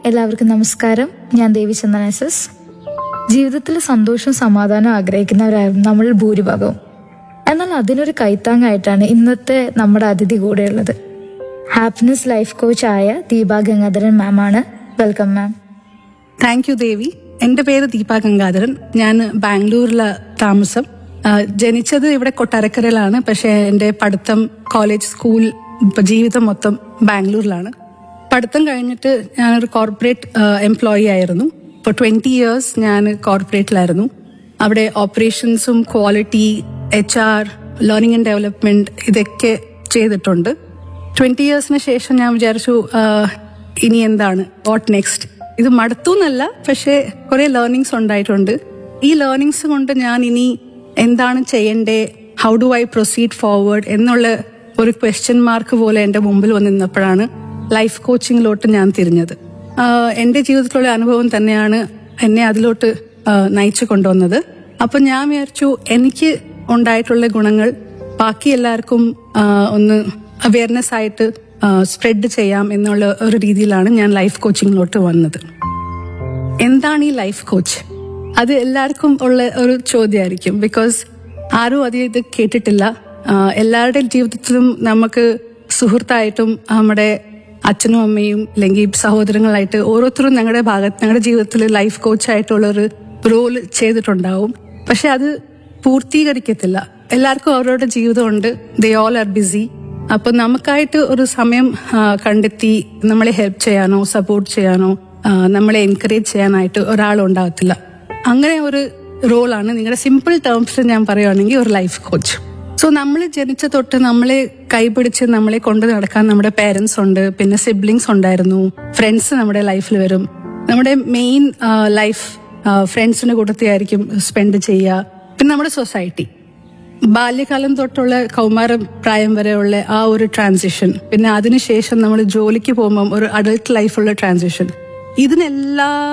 എല്ലാവർക്കും നമസ്കാരം ഞാൻ ദേവി ചന്ദന എസ് എസ് ജീവിതത്തിൽ സന്തോഷവും സമാധാനവും ആഗ്രഹിക്കുന്നവരായിരുന്നു നമ്മൾ ഭൂരിഭാഗവും എന്നാൽ അതിനൊരു കൈത്താങ്ങായിട്ടാണ് ഇന്നത്തെ നമ്മുടെ അതിഥി കൂടെയുള്ളത് ഹാപ്പിനെസ് ലൈഫ് കോച്ച് ആയ ദീപ ഗംഗാധരൻ മാം ആണ് welcome ma'am thank you Devi എന്റെ പേര് ദീപ ഗംഗാധരൻ ഞാൻ ബാംഗ്ലൂരിലെ താമസം ആ, ജനിച്ചത് ഇവിടെ കൊട്ടാരക്കരയിലാണ് പക്ഷെ എന്റെ പഠിത്തം കോളേജ് സ്കൂൾ ഇപ്പൊ ജീവിതം മൊത്തം ബാംഗ്ലൂരിലാണ് പഠിത്തം കഴിഞ്ഞിട്ട് ഞാനൊരു കോർപ്പറേറ്റ് എംപ്ലോയി ആയിരുന്നു ഇപ്പോൾ ട്വന്റി ഇയേഴ്സ് ഞാൻ കോർപ്പറേറ്റിലായിരുന്നു അവിടെ ഓപ്പറേഷൻസും quality H R learning and development ഇതൊക്കെ ചെയ്തിട്ടുണ്ട് ട്വന്റി ഇയേഴ്സിന് ശേഷം ഞാൻ വിചാരിച്ചു ആ, ഇനി എന്താണ് വാട്ട് നെക്സ്റ്റ് ഇത് മടുത്തു എന്നല്ല പക്ഷേ കുറെ ലേണിങ്സ് ഉണ്ടായിട്ടുണ്ട് ഈ ലേണിങ്സ് കൊണ്ട് ഞാൻ ഇനി എന്താണ് ചെയ്യണ്ടേ how do I proceed forward എന്നുള്ള ഒരു ക്വസ്റ്റ്യൻ മാർക്ക് പോലെ എന്റെ മുമ്പിൽ വന്ന് നിന്നപ്പോഴാണ് ലൈഫ് കോച്ചിങ്ങിലോട്ട് ഞാൻ തിരിഞ്ഞത് ആഹ് എന്റെ ജീവിതത്തിലുള്ള അനുഭവം തന്നെയാണ് എന്നെ അതിലോട്ട് ആഹ് നയിച്ചു കൊണ്ടുവന്നത് അപ്പൊ ഞാൻ വിചാരിച്ചു എനിക്ക് ഉണ്ടായിട്ടുള്ള ഗുണങ്ങൾ ബാക്കി എല്ലാവർക്കും ആഹ് ഒന്ന് അവയർനെസ് ആയിട്ട് സ്പ്രെഡ് ചെയ്യാം എന്നുള്ള ഒരു രീതിയിലാണ് ഞാൻ ലൈഫ് കോച്ചിങ്ങിലോട്ട് വന്നത് എന്താണ് ഈ ലൈഫ് കോച്ച് അത് എല്ലാവർക്കും ഉള്ള ഒരു ചോദ്യമായിരിക്കും ബിക്കോസ് ആരും അധികം ഇത് കേട്ടിട്ടില്ല ആഹ് എല്ലാവരുടെയും ജീവിതത്തിലും നമുക്ക് സുഹൃത്തായിട്ടും നമ്മുടെ അച്ഛനും അമ്മയും അല്ലെങ്കിൽ സഹോദരങ്ങളായിട്ട് ഓരോരുത്തരും ഞങ്ങളുടെ ഭാഗത്ത് ഞങ്ങളുടെ ജീവിതത്തിൽ ലൈഫ് കോച്ചായിട്ടുള്ള ഒരു റോൾ ചെയ്തിട്ടുണ്ടാവും പക്ഷെ അത് പൂർത്തീകരിക്കത്തില്ല എല്ലാവർക്കും അവരവരുടെ ജീവിതമുണ്ട് ദേ ഓൾ ആർ ബിസി അപ്പൊ നമുക്കായിട്ട് ഒരു സമയം ആ, കണ്ടെത്തി നമ്മളെ ഹെൽപ്പ് ചെയ്യാനോ സപ്പോർട്ട് ചെയ്യാനോ ആ, നമ്മളെ എൻകറേജ് ചെയ്യാനായിട്ട് ഒരാളുണ്ടാകത്തില്ല അങ്ങനെ ഒരു റോളാണ് നിങ്ങളുടെ സിമ്പിൾ ടേംസിൽ ഞാൻ പറയുവാണെങ്കിൽ ഒരു ലൈഫ് കോച്ച് സോ നമ്മൾ ജനിച്ച തൊട്ട് നമ്മളെ കൈപിടിച്ച് നമ്മളെ കൊണ്ട് നടക്കാൻ നമ്മുടെ പേരൻസ് ഉണ്ട് പിന്നെ സിബ്ലിങ്സ് ഉണ്ടായിരുന്നു ഫ്രണ്ട്സ് നമ്മുടെ ലൈഫിൽ വരും നമ്മുടെ മെയിൻ ലൈഫ് ഫ്രണ്ട്സിന്റെ കൂട്ടത്തിലായിരിക്കും സ്പെൻഡ് ചെയ്യുക പിന്നെ നമ്മുടെ സൊസൈറ്റി ബാല്യകാലം തൊട്ടുള്ള കൗമാര പ്രായം വരെയുള്ള ആ ഒരു ട്രാൻസിഷൻ പിന്നെ അതിനുശേഷം നമ്മൾ ജോലിക്ക് പോകുമ്പോൾ ഒരു അഡൾട്ട് ലൈഫുള്ള ട്രാൻസിഷൻ ഇതിനെല്ലാം